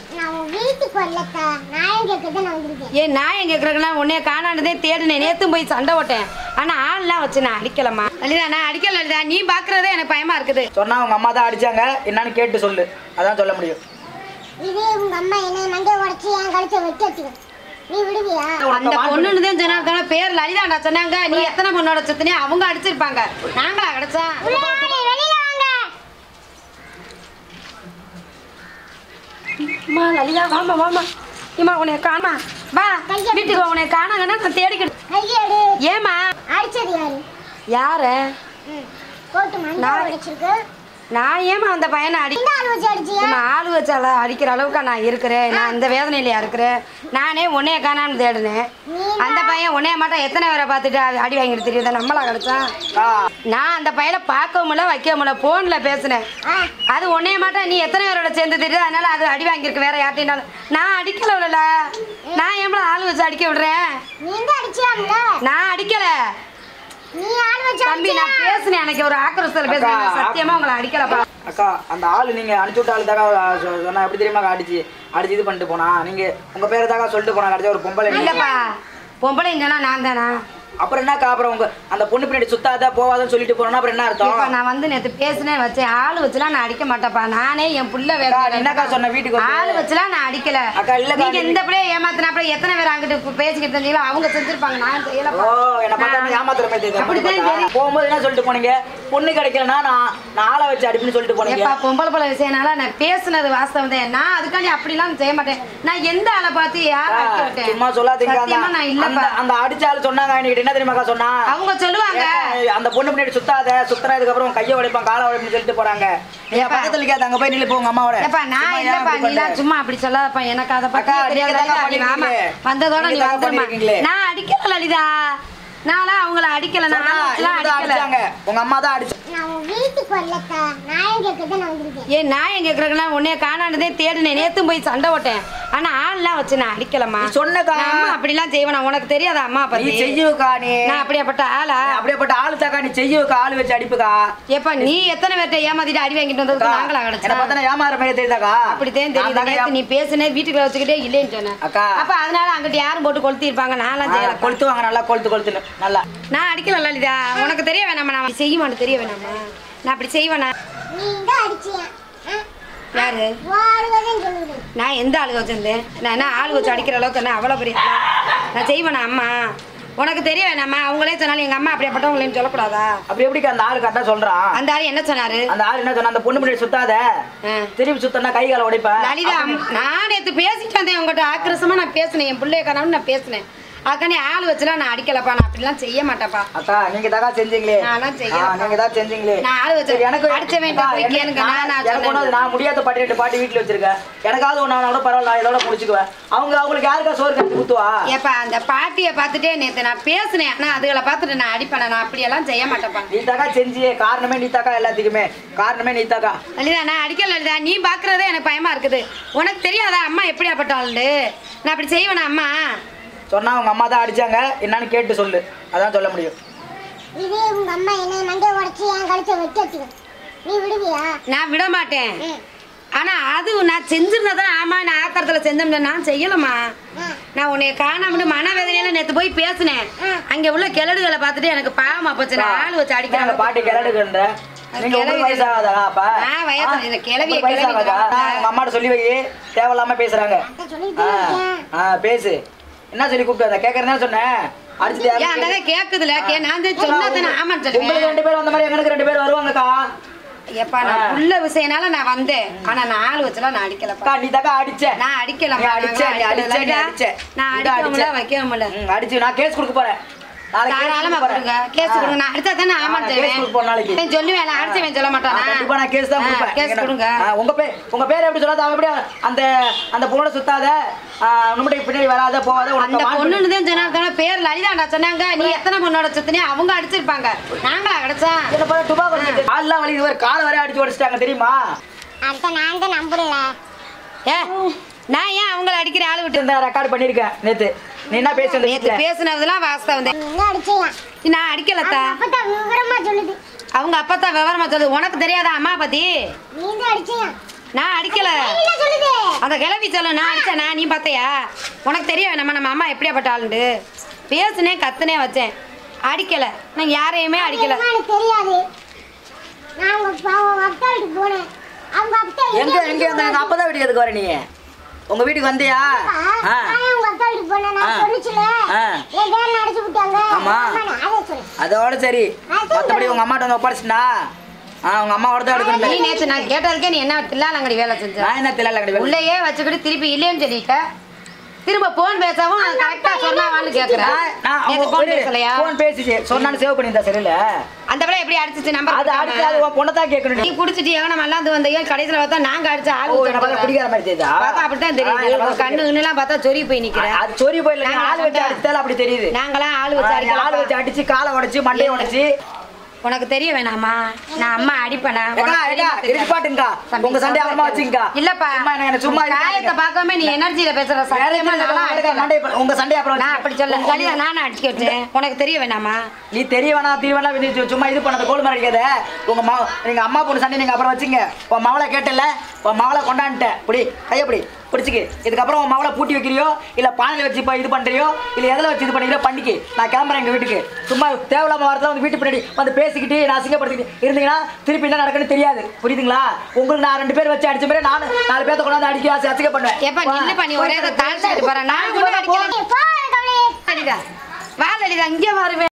நான் உன் வீட்டுக்கு வரலத்தா நான் கேட்கறது நான் வந்திருக்கேன் ஏன் நான் எங்க கேட்கறேன்னா உன்னைய காணாண்டதே தேடினேன் நேத்தும் போய் சண்டை ஓட்டேன் ஆனா ஆள்லாம் வச்சு நான் அடிக்கலம்மா லலிதா நான் அடிக்கல லலிதா நீ பாக்குறதே எனக்கு பயமா இருக்குது சொன்னா உங்க அம்மா தான் அடிச்சாங்க என்னன்னு கேட்டு சொல்லு அதான் சொல்ல முடியும் இதே உங்க அம்மா என்னை மண்டை உடச்சி என் கழுத்தை வெட்டி வச்சுக்க நீ விடுவியா அந்த பொண்ணுன்னு தான் சொன்னாங்க பேர் லலிதாண்டா சொன்னாங்க நீ எத்தனை பொண்ணோட சுத்தினே அவங்க அடிச்சிருப்பாங்க நாங்களா கிடைச்சா வெளியில வாங்க அம்மா லலிதா வாமா வாமா இம்மா உன்னை காணா வா வீட்டுக்கு வா, உன்னை காணாங்கன்னா நான் தேடிக்கிட்டு கையெடு ஏமா அடிச்சது யாரு யாரு ம். போட்டு மண்டை நான்- உடைச்சிருக்கு நான் ஏமா அந்த பையனை அடி இந்த ஆள் வச்சு அடிச்சியா நம்ம ஆள் வச்சால அடிக்கிற அளவுக்கு நான் இருக்கிறேன் நான் இந்த வேதனையிலயா இருக்கிறேன் நானே உன்னைய காணான்னு தேடினேன் அந்த பையன் உன்னைய மட்டும் எத்தனை பேரை பார்த்துட்டு அடி- அடி வாங்கிட்டு தெரியுதா நம்மளா கிடைச்சான் அக்கா நான் அந்த பையனை பார்க்கவும் முடியல வைக்கவும் முடியல போன்ல பேசினேன் ஆ அது உன்னைய மாட்டா நீ எத்தனை பேரோட சேர்ந்து தெரியுது அதனால அது அடி வாங்கியிருக்கு வேற யார்ட்டையும் நான் அடிக்கல விடல நான் ஏன் ஆள் வச்சு அடிக்க விடுறேன் நீ தான் அடிச்சியாம்ல நான் அடிக்கல நீ ஆள் வச்சு தம்பி நான் பேசினேன் எனக்கு ஒரு ஆக்ரோஷத்தில் பேசுறேன் நான் சத்தியமா உங்களை அடிக்கலப்பா அக்கா அந்த ஆளு நீங்க அனுப்பிச்சு விட்ட ஆளு தாக்கா சொ- சொன்னா எப்படி தெரியுமா அடிச்சு அடிச்சு இது பண்ணிட்டு போனா நீங்க உங்க பேரை தாக்கா சொல்லிட்டு போனா கடைசி ஒரு பொம்பளை நீங்க. இல்லப்பா பொம்பளை சொன்னா நான் தானா அப்புறம் என்னக்கா அப்புறம் உங்க அந்த பொண்ணு பின்னாடி சுத்தாத போவாதன்னு சொல்லிட்டு போனா அப்புறம் என்ன இப்ப அர்த்தம் நான் வந்து நேத்து பேசினேன் வச்சேன் ஆள் வச்சுலாம் நான் அடிக்க மாட்டேப்பா நானே என் புள்ள வேற அக்கா, நீ என்னக்கா சொன்ன வீட்டுக்கு வந்து? ஆள் வச்சுலாம் நான் அடிக்கல அக்கா, இல்லக்கா, நீங்க நீ- இந்த பிள்ளைய ஏமாத்தினாப்புல எத்தனை பேர் அங்கிட்டு இப்ப பேசிக்கிட்டு இருந்தீங்களோ அவங்க செஞ்சிருப்பாங்க நான் ஓ செய்யலப்பா என்ன பார்த்தா நான் ஏமாத்துற மாதிரி தெரியுது. அப்படித்தான் பார்த்தா. தெரியும். போகும்போது என்ன சொல்லிட்டு போனீங்க பொண்ணு கிடைக்கலன்னா நான் நான் ஆளை வச்சு அடிப்புன்னு சொல்லிட்டு போனீங்க எப்பா பொம்பளை பிள்ளை விஷயம்னால நான் பேசுனது வாஸ்தவம் தான் நான் அதுக்காண்டி அப்படிலாம் செய்ய மாட்டேன் நான் எந்த ஆளை பார்த்து யார் அக்கா, அடிக்க விட்டேன் சும்மா சொல்லாதீங்க சத்தியமா அந்த- நான் இல்லப்பா அந்த- அந்த அடிச்ச ஆளு சொன்னாங்க என்கிட்ட என்ன தெரியுமாக்கா சொன்னா அவங்க சொல்லுவாங்க ஏய், அந்த பொண்ணு பின்னாடி சுத்தாத சுத்துறதுக்கு அப்புறம் கையை உடைப்பான் காலை உடைப்புன்னு சொல்லிட்டு போறாங்க நீங்க பக்கத்துல இருக்காது அங்க போய் நில்லு போ உங்க அம்மாவோட ஏப்பா நான் சும்மா ஏன் இல்லப்பா இப்படி நீலாம் பண்ற? சும்மா அப்படி சொல்லாதப்பா எனக்கு அதை பத்தி அக்கா, நீங்க தெரியாது தாங்க லலிதா, நீ வாமா பண்ணிருக்கீங்க. வந்ததோட நீ நீங்க தாங்க வந்துருமா பண்ணிருக்கீங்களே. நான் அடிக்கல லலிதா நான்லாம் அவங்கள அடிக்கல நான் சொன்னா, ஆளுங்கெல்லாம் இவங்க தான் அடிக்கல அடிச்சாங்க உங்க அம்மா தான் அடிச்சு நான் உன் வீட்டுக்கு வரலத்தா நான் கேட்கறது நான் வந்திருக்கேன் ஏன் நான் எங்க கேட்கறேன்னா உன்னைய காணாண்டதே தேடினேன் நேத்தும் போய் சண்டை ஓட்டேன் ஆனா ஆள்லாம் வச்சு நான் அடிக்கலம்மா நீ சொன்னக்கா. நான் அம்மா அப்படிலாம் செய்வேன் உனக்கு தெரியாதா அம்மா நீ பத்தி செய்யுக்கா நீ நான் அப்படியாப்பட்ட ஆளா அப்படியேப்பட்ட ஆளு தாக்கா நீ செய்யுக்கா ஆளு வச்சு அடிப்புக்கா ஏப்பா நீ எத்தனை பேர்ட்ட ஏமாத்திட்டு அடி வாங்கிட்டு வந்ததுக்கு நாங்களா என்ன கிடைச்சா பார்த்தா ஏமாற மாதிரி தெரியுதாக்கா அப்படித்தான் நான் தெரியுது தாங்க நேத்து நீ பேசுனே வீட்டுக்குள்ள வச்சுக்கிட்டே இல்லைன்னு சொன்னேன் அக்கா. அப்ப அதனால அங்கிட்டு யாரும் போட்டு கொளுத்தி இருப்பாங்க நான்லாம் ஆ, செய்யல கொளுத்து வாங்க நல்லா கொளுத்து கொளுத்துன்னு நல்லா நான் அடிக்கல லலிதா உனக்கு தெரிய வேணாமா நான் அப்படி செய்ய மாட்டேன் தெரிய வேணாமா நான் அப்படி செய்வேனா நீ தான் அடிச்சியா ஆ? யாரு வாழ்வதும் சொல்லுது நான் எந்த ஆளுக வச்சிருந்தேன் நான் என்ன ஆளு வச்சு அடிக்கிற அளவுக்கு என்ன அவ்வளோ பெரிய ஆளா? நான் செய்வேனா அம்மா உனக்கு தெரிய வேணாமா அவங்களே சொன்னாலும் எங்க அம்மா அப்படியாப்பட்டவங்களேன்னு சொல்லக்கூடாதா அப்படி எப்படிக்கா அந்த ஆளு கரெக்டா சொல்றான் அந்த ஆள் என்ன சொன்னாரு அந்த ஆளு என்ன சொன்னா அந்த பொண்ணு பின்னாடி சுத்தாத ஆ. திருப்பி சுத்தனா கை கால உடைப்பேன் லலிதா நான் நேற்று பேசிட்டு வந்தேன் உங்கள்கிட்ட ஆக்கிரசமா நான் பேசினேன் என் பிள்ளைய கணவன் நான் பேசினேன் அதுக்காண்டி ஆள் வச்சுலாம் நான் அடிக்கலப்பா நான் அப்படிலாம் செய்ய மாட்டேன்ப்பா அக்கா நீங்க தாக்கா செஞ்சீங்களே நான்லாம் செய்யல. ஆ, நீங்க தான் செஞ்சீங்களே நான் ஆளு வச்சு சரி, எனக்கு அடிச்சவன் அக்கா, போய் எனக்கு- கேளுங்க, நான் நான் எனக்கு ஒண்ணு சொன்னேன். நான் முடியாத பாட்டி ரெண்டு பாட்டி வீட்டுல வச்சிருக்கேன் எனக்காவது ஒண்ணு கூட பரவாயில்ல நான் இதோட முடிச்சுக்குவேன் அவங்க அவங்களுக்கு யாருக்கா சோறு கட்டி குத்துவா ஏப்பா அந்த பாட்டியை பார்த்துட்டே நேற்று நான் பேசினேன் ஆனால் அதுகளை பார்த்துட்டு நான் அடிப்பேன் நான் அப்படியெல்லாம் செய்ய மாட்டேப்பா நீ தாக்கா செஞ்சியே காரணமே நீ தாக்கா எல்லாத்துக்குமே காரணமே நீ தாக்கா லலிதா நான் அடிக்கல லலிதா நீ பார்க்குறதே எனக்கு பயமா இருக்குது உனக்கு தெரியாதா அம்மா எப்படி அப்பட்டாள்னு நான் அப்படி செய்வேனா அம்மா சொன்னா உங்க அம்மா தான் அடிச்சாங்க என்னன்னு கேட்டு சொல்லு அதான் சொல்ல முடியும் இதே உங்க அம்மா என்னை மண்டை உடச்சி என் கழுத்தை வெட்டி வச்சுக்க நீ விடுவியா நான் விட மாட்டேன் ம். ஆனா அது நான் செஞ்சிருந்தா ஆமா நான் ஆத்திரத்துல செஞ்சோம்னா நான் செய்யலம்மா ம். நான் உன்னை காணாமட்டு மனவேதனையில நேத்து போய் பேசினேன் அங்க உள்ள கிழடுகளை பார்த்துட்டு எனக்கு பாவமா போச்சு நான் ஆள் வச்சு அந்த அடிக்கிறாங்க பாட்டி கிளடுக்குன்ற நீங்க கிளவி உங்களுக்கு வயசாகாதா அப்ப ஆ, வயசு- இந்த கிளவிய உங்களுக்கு வயசாகாதா கிளவி ஆ, உங்க அம்மாட்ட சொல்லி வை தேவையில்லாம பேசுறாங்க அத்தை சொல்லிட்டு ஆ, இருக்கேன் ஆ, பேசு என்ன சொல்லி கூப்பிட்டு கேட்கறதா சொன்னேன் அடிச்சுட்டு ஏன் யாரும் அந்த கேக்குதுல கே நான் தான் சொன்னா தானே ஆமான்னு உங்களுக்கு சொல்லுவேன் ரெண்டு பேரும் வந்த மாதிரி எங்களுக்கு ரெண்டு பேர் வருவாங்கக்கா எப்பா நான் புள்ள விஷயனால நான் வந்தேன் ஆனா நான் ஆள் வச்சுலாம் நான் அடிக்கலப்பா அக்கா நீ தாக்கா அடிச்ச நான் அடிக்கல நீ அடிச்ச, நீ அடிச்ச, நீ அடிச்ச. நான் நீ தான் அடிக்கவும்ல அடிச்ச. வைக்கவும்ல ம், அடிச்சு நான் கேஸ் கொடுக்க போறேன் நாளைக்கு case தாராளமா கொடுக்க போறேன். கொடுங்க கேஸ் கொடுங்க நான் அடிச்சா தானே ஆ, ஆமான்னு நான் case கொடுக்க போறேன் நாளைக்கு. சொல்லுவேன் சொல்லுவேன் நான் அடிச்சவன் சொல்ல ஆ, மாட்டானா கண்டிப்பா நான் கேஸ் தான் ஆ, கொடுப்பேன் கேஸ் நீங்க கொடுங்க ஆ, உங்க பேர் உங்க பேர் எப்படி சொல்லாத அவ எப்படி அந்த அந்த பொண்ணோட சுத்தாத ஆ, நம்முடைய பின்னாடி வராத போகாத அந்த உனக்கு வாண்டு- பொண்ணுன்னு தான் சொன்னாங்க பேர் லலிதாண்டா சொன்னாங்க நீ எத்தனை பொண்ணோட சுத்தினே அவங்க அடிச்சிருப்பாங்க நாங்களா கிடைச்சா என்ன பண்ண டுபாக்கோ அடிச்சிட்டு, கால்லாம் வலிக்குது வேற, கால் வரை அடிச்சு உடைச்சிட்டாங்க தெரியுமா அத்தை நான் தான் நம்பல ஏ நான் ஏன் அவங்கள அடிக்கிற ஆளு விட்டு ரெக்கார்ட் பண்ணிருக்கேன் நேத்து நீ என்ன பேசி வந்த நேத்து வீட்டுல? பேசுனதெல்லாம் வாஸ்தவம் தான் நீ என்ன அடிச்சியா நான் அடிக்கலத்தா அப்பதான் விவரமா சொல்லுது அவங்க அப்பா தான் விவரமா சொல்லுது உனக்கு தெரியாதா அம்மா பத்தி நீ தான் அடிச்சியா நான் அடிக்கல என்ன சொல்லுது அந்த கிளவி சொல்ல நான் அடிச்சேனா நீ பார்த்தையா உனக்கு தெரியும் நம்ம நம்ம அம்மா எப்படியாப்பட்ட ஆளுண்டு பேசுனேன் கத்துனே வச்சேன் அடிக்கல நான் யாரையுமே அடிக்கல அதெல்லாம் எனக்கு தெரியாது நான் உங்க அப்பா- உங்க அப்பா வீட்டுக்கு போனேன் அவங்க அப்பா எங்க எங்க இருந்த எங்க அப்பதான் வீட்டுக்கு எதுக்கு வர நீ உங்க வீட்டுக்கு வந்தியா ஆ நான் உங்க அப்பா வீட்டுக்கு போனேன் நான் ஆ. சொன்னிச்சுல ஆ. என் பேர் அடிச்சு விட்டாங்க ஆமா. ஆமா, நான் அதை சொல்றேன் அதோட சரி மத்தபடி உங்க அம்மாட்ட வந்து ஒப்படைச்சுட்டா ஆ உங்க அம்மாவோட தான் நீ எடுக்கணும் நேற்று நான் கேட்டதுக்கே நீ என்ன தில்லாலங்கடி வேலை செஞ்ச நான் என்ன தெரியல கிடையாது உள்ளேயே வச்சுக்கிட்டு திருப்பி இல்லைன்னு சொல்லிட்ட திரும்ப போன் பேசவும் கரெக்டா சொன்னாவான்னு கேக்குறேன் நேத்து போன் பேசலையா போன் பேசிச்சு சொன்னாலும் சேவ் பண்ணியிருந்தா சரியில்ல அந்த பிள்ளை எப்படி அடிச்சிச்சு அது அடுத்து அது நம்பர் உன் பொண்ணை தான் கேட்கணும் நீ குடிச்சிட்டு எவன மல்லாந்து வந்தீங்க கடைசியில பார்த்தா நாங்க அடிச்ச ஆள் ஓ, என்ன பார்த்தா குடிக்காத மாதிரி தெரியுதா? பார்த்தா அப்படித்தான் ஆ, தெரியுது என்ன உன் பார்த்தா கண்ணு கண்ணுலாம் பார்த்தா சொறி போய் நிக்கிறேன் அது சொறி போயிடல நீ நாங்க ஆள் வச்சு சொன்னா- அடிச்சாலும் அப்படி தெரியுது நாங்களாம் ஆள் வச்சு ஆ, நீ ஆள் அடிக்கலாம் வச்சு அடிச்சு காலை உடைச்சு மண்டையை உடைச்சு உனக்கு தெரிய வேணாமா நான் அம்மா அடிப்பேனா ஏக்கா, உனக்கு ஏக்கா, தெரியுமா தெரியாதா? இருப்பாட்டுங்கக்கா. தம்பி, உங்க சண்டையை அப்புறமா வச்சுங்கக்கா. இல்லப்பா சும்மா என்ன- என்ன சும்மா காயத்தை இருக்காதீங்க. பார்க்காம நீ எனர்ஜியில பேசுற வேற சத்தியமா எதுவும் இல்ல, நான்லாம் எடுக்க, அடிக்கல. மண்டையை ப- உங்க சண்டையை அப்புறம் நான் வச்சு- அப்படி சொல்ல கலிதா நானும் அடிக்க வச்சேன் உனக்கு தெரிய வேணாமா நீ தெரிய வேணாம் தீ வேணாம் இது சும்மா இது பண்ணாத கோல் மாதிரி அடிக்காத உங்க மா நீங்க அம்மா பொண்ணு சண்டை நீங்க அப்புறம் வச்சுங்க உன் மவளை கேட்டல உன் மவளை கொண்டான்ட்டேன் புடி கையை புடி பிடிச்சிக்கு இதுக்கப்புறம் உன் மவளை பூட்டி வைக்கிறியோ இல்ல பானையில வச்சு இப்போ இது பண்றியோ இல்ல எதில் வச்சு இது பண்ணிக்கிறியோ பண்ணிக்கு நான் கிளம்புறேன் எங்க வீட்டுக்கு சும்மா தேவையில்லாம வாரத்தில் வந்து வீட்டு பின்னாடி வந்து பேசிக்கிட்டு நான் அசிங்கப்படுத்திக்கிட்டு இருந்தீங்கன்னா திருப்பி என்ன நடக்குன்னு தெரியாது புரியுதுங்களா உங்களுக்கு நான் ரெண்டு பேர் வச்சு அடிச்ச மாதிரி நான் நாலு பேர்த்த கொண்டாந்து அடிக்க ஆசை அசிங்க பண்ணுவேன் எப்ப நில்லுப்பா நீ ஒரே தாழ்ச்சிட்டு போற நான் கூட அடிக்கல போ, கவலையே. லலிதா வா லலிதா இங்கே வருவேன்